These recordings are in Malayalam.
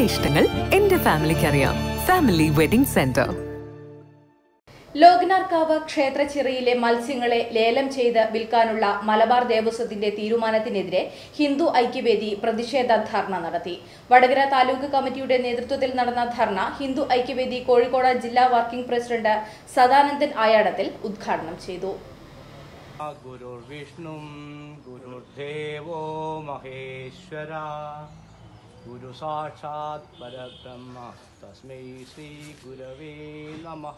എന്റെ ഇഷ്ടങ്ങൾ എന്റെ ഫാമിലിക്ക് അറിയാം ഫാമിലി വെഡിംഗ് സെന്റർ ലോകനാർക്കാവ് ക്ഷേത്രച്ചിറയിലെ മത്സ്യങ്ങളെ ലേലം ചെയ്ത് വിൽക്കാനുള്ള മലബാർ ദേവസ്വത്തിന്റെ തീരുമാനത്തിനെതിരെ ഹിന്ദു ഐക്യവേദി പ്രതിഷേധ ധർണ നടത്തി വടകര താലൂക്ക് കമ്മിറ്റിയുടെ നേതൃത്വത്തിൽ നടന്ന ധർണ ഹിന്ദു ഐക്യവേദി കോഴിക്കോട് ജില്ലാ വർക്കിംഗ് പ്രസിഡന്റ് സദാനന്ദൻ ആയാടത്തിൽ ഉദ്ഘാടനം ചെയ്തു ഗുരുർവിഷ്ണു ഗുരുദേവോ മഹേശ്വര ഗുരു സാക്ഷാത് പരബ്രഹ്മ തസ്മൈ ശ്രീ ഗുരവേ നമഃ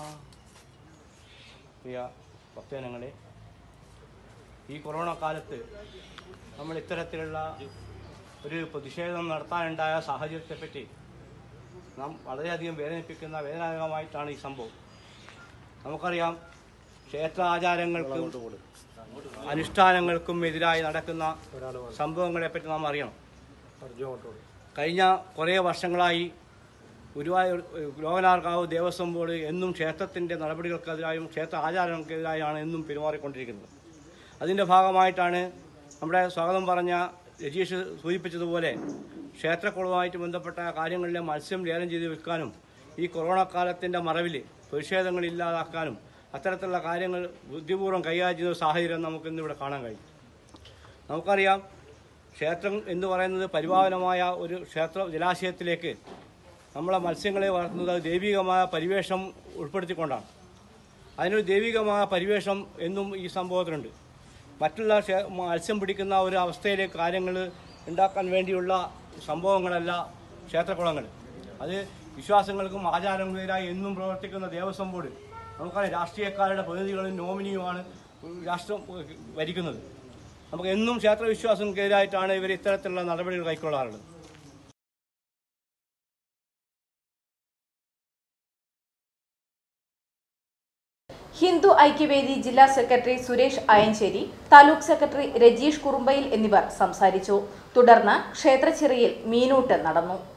പ്രിയ ഭക്തജനങ്ങളെ ഈ കൊറോണ കാലത്ത് നമ്മൾ ഇത്തരത്തിലുള്ള ഒരു പ്രതിഷേധം നടത്താനുണ്ടായ സാഹചര്യത്തെപ്പറ്റി നാം വളരെയധികം വേദനിപ്പിക്കുന്ന വേദനാജനകമായിട്ടാണ് ഈ സംഭവം നമുക്കറിയാം ക്ഷേത്രാചാരങ്ങൾക്കും അനുഷ്ഠാനങ്ങൾക്കും എതിരായി നടക്കുന്ന സംഭവങ്ങളെപ്പറ്റി നാം അറിയണം കഴിഞ്ഞ കുറേ വർഷങ്ങളായി ഗുരുവായൂർ ലോകനാർക്കാവ് ദേവസ്വം ബോർഡ് എന്നും ക്ഷേത്രത്തിൻ്റെ നടപടികൾക്കെതിരായും ക്ഷേത്ര ആചാരങ്ങൾക്കെതിരായാണ് എന്നും പെരുമാറിക്കൊണ്ടിരിക്കുന്നത് അതിൻ്റെ ഭാഗമായിട്ടാണ് നമ്മുടെ സ്വാഗതം പറഞ്ഞ രജീഷ് സൂചിപ്പിച്ചതുപോലെ ക്ഷേത്രക്കുളവുമായിട്ട് ബന്ധപ്പെട്ട കാര്യങ്ങളിലെ മത്സ്യം ലേലം ചെയ്ത് വിൽക്കാനും ഈ കൊറോണ കാലത്തിൻ്റെ മറവിൽ പ്രതിഷേധങ്ങൾ ഇല്ലാതാക്കാനും അത്തരത്തിലുള്ള കാര്യങ്ങൾ ബുദ്ധിപൂർവ്വം കൈകാര്യം ചെയ്യുന്ന സാഹചര്യം നമുക്ക് ഇന്നിവിടെ കാണാൻ കഴിയും നമുക്കറിയാം ക്ഷേത്രം എന്ന് പറയുന്നത് പരിപാവനമായ ഒരു ക്ഷേത്ര ജലാശയത്തിലേക്ക് നമ്മളെ മത്സ്യങ്ങളെ വളർത്തുന്നത് അത് ദൈവികമായ പരിവേഷം ഉൾപ്പെടുത്തിക്കൊണ്ടാണ് അതിനൊരു ദൈവികമായ പരിവേഷം എന്നും ഈ സംഭവത്തിലുണ്ട് മറ്റുള്ള ക്ഷേ- മത്സ്യം പിടിക്കുന്ന ഒരു അവസ്ഥയിലേക്ക് കാര്യങ്ങൾ ഉണ്ടാക്കാൻ വേണ്ടിയുള്ള സംഭവങ്ങളല്ല ക്ഷേത്രക്കുളങ്ങൾ അത് വിശ്വാസങ്ങൾക്കും ആചാരങ്ങൾക്കെതിരായി എന്നും പ്രവർത്തിക്കുന്ന ദേവസ്വം ബോർഡ് നമുക്കറിയാം രാഷ്ട്രീയക്കാരുടെ പ്രതിനിധികളും നോമിനിയുമാണ് രാഷ്ട്രം ഭരിക്കുന്നത് നമുക്ക് എന്നും ക്ഷേത്ര വിശ്വാസങ്ങൾക്കെതിരായിട്ടാണ് ഇവർ ഇത്തരത്തിലുള്ള നടപടികൾ കൈക്കൊള്ളാറുള്ളത് ഹിന്ദു ഐക്യവേദി ജില്ലാ സെക്രട്ടറി സുരേഷ് അയഞ്ചേരി താലൂക്ക് സെക്രട്ടറി രജീഷ് കുറുമ്പയിൽ എന്നിവർ സംസാരിച്ചു തുടർന്ന് ക്ഷേത്രച്ചിറയിൽ മീനൂട്ട് നടന്നു